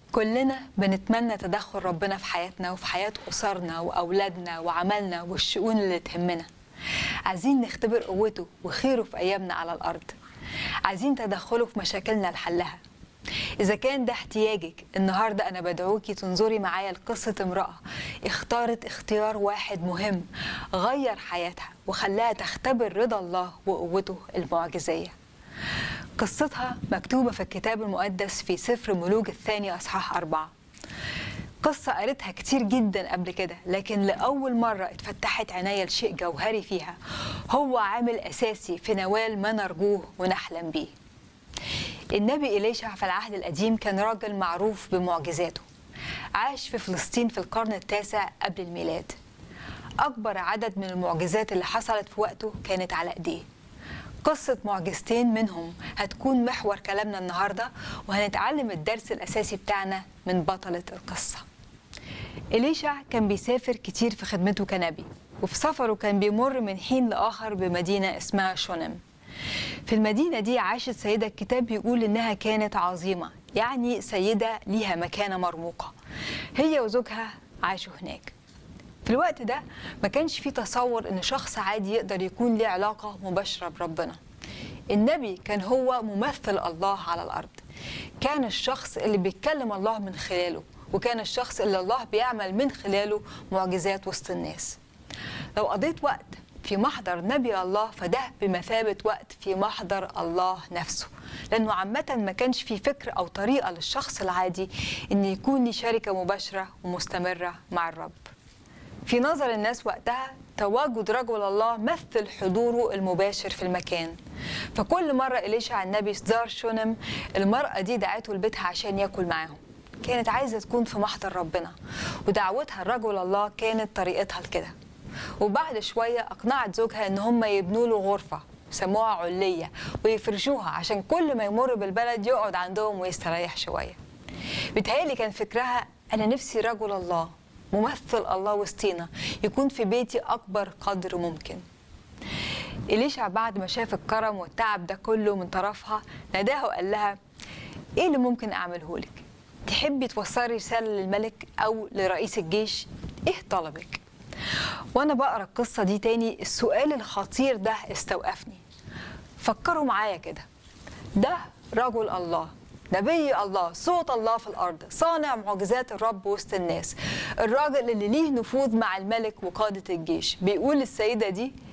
كلنا بنتمنى تدخل ربنا في حياتنا وفي حياة أسرنا وأولادنا وعملنا والشؤون اللي تهمنا عايزين نختبر قوته وخيره في أيامنا على الأرض عايزين تدخله في مشاكلنا لحلها إذا كان ده احتياجك النهاردة أنا بدعوكي تنظري معايا لقصة امرأة اختارت اختيار واحد مهم غير حياتها وخلاها تختبر رضا الله وقوته المعجزية قصتها مكتوبة في الكتاب المقدس في سفر ملوك الثاني أصحاح أربعة قصة قريتها كتير جدا قبل كده لكن لأول مرة اتفتحت عينيا لشيء جوهري فيها هو عامل أساسي في نوال ما نرجوه ونحلم بيه النبي إليشع في العهد القديم كان راجل معروف بمعجزاته عاش في فلسطين في القرن التاسع قبل الميلاد أكبر عدد من المعجزات اللي حصلت في وقته كانت على إيديه قصة معجزتين منهم هتكون محور كلامنا النهاردة وهنتعلم الدرس الأساسي بتاعنا من بطلة القصة إليشع كان بيسافر كتير في خدمته كنبي وفي سفره كان بيمر من حين لآخر بمدينة اسمها شونم في المدينة دي عاشت سيدة الكتاب بيقول إنها كانت عظيمة يعني سيدة ليها مكانة مرموقة هي وزوجها عاشوا هناك في الوقت ده ما كانش في تصور ان شخص عادي يقدر يكون ليه علاقه مباشره بربنا النبي كان هو ممثل الله على الارض كان الشخص اللي بيتكلم الله من خلاله وكان الشخص اللي الله بيعمل من خلاله معجزات وسط الناس لو قضيت وقت في محضر نبي الله فده بمثابة وقت في محضر الله نفسه لأنه عامة ما كانش في فكر أو طريقة للشخص العادي أن يكون ليه شركة مباشرة ومستمرة مع الرب في نظر الناس وقتها تواجد رجل الله مثل حضوره المباشر في المكان فكل مرة إليشع النبي زار شونم المرأة دي دعته لبيتها عشان ياكل معاهم كانت عايزة تكون في محضر ربنا ودعوتها لرجل الله كانت طريقتها لكده وبعد شوية أقنعت زوجها إن هم يبنوا له غرفة سموها علية ويفرشوها عشان كل ما يمر بالبلد يقعد عندهم ويستريح شوية بتهيألي كان فكرها أنا نفسي رجل الله ممثل الله وسطينا يكون في بيتي أكبر قدر ممكن إليشع بعد ما شاف الكرم والتعب ده كله من طرفها ناداها وقال لها إيه اللي ممكن أعمله لك؟ تحبي توصلي رسالة للملك أو لرئيس الجيش؟ إيه طلبك؟ وأنا بقرأ القصة دي تاني السؤال الخطير ده استوقفني فكروا معايا كده ده رجل الله نبي الله صوت الله في الارض صانع معجزات الرب وسط الناس الراجل اللي ليه نفوذ مع الملك وقاده الجيش بيقول للسيده دي